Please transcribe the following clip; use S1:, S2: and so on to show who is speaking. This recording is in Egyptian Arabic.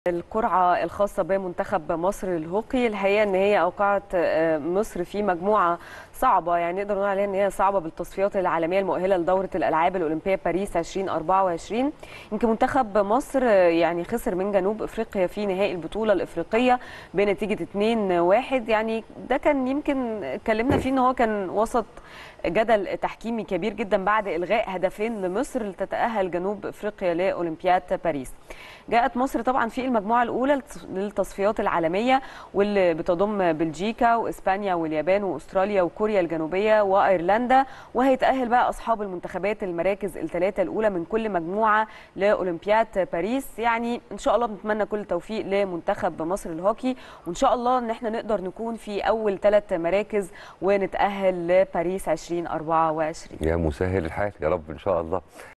S1: القرعة الخاصة بمنتخب مصر للهوكي الحقيقة ان هي اوقعت آه، مصر في مجموعة صعبة يعني نقدر نقول عليها ان هي صعبة بالتصفيات العالمية المؤهلة لدورة الالعاب الاولمبية باريس 2024 يمكن منتخب مصر آه، يعني خسر من جنوب افريقيا في نهائي البطولة الافريقية بنتيجة 2-1 يعني ده كان يمكن اتكلمنا فيه ان هو كان وسط جدل تحكيمي كبير جدا بعد الغاء هدفين لمصر لتتاهل جنوب افريقيا لاولمبياد باريس. جاءت مصر طبعا في المجموعه الاولى للتصفيات العالميه واللي بتضم بلجيكا واسبانيا واليابان واستراليا وكوريا الجنوبيه وايرلندا وهيتاهل بقى اصحاب المنتخبات المراكز الثلاثه الاولى من كل مجموعه لاولمبياد باريس يعني ان شاء الله بنتمنى كل التوفيق لمنتخب مصر الهوكي وان شاء الله ان احنا نقدر نكون في اول ثلاث مراكز ونتاهل لباريس 2024
S2: يا مسهل الحال يا رب ان شاء الله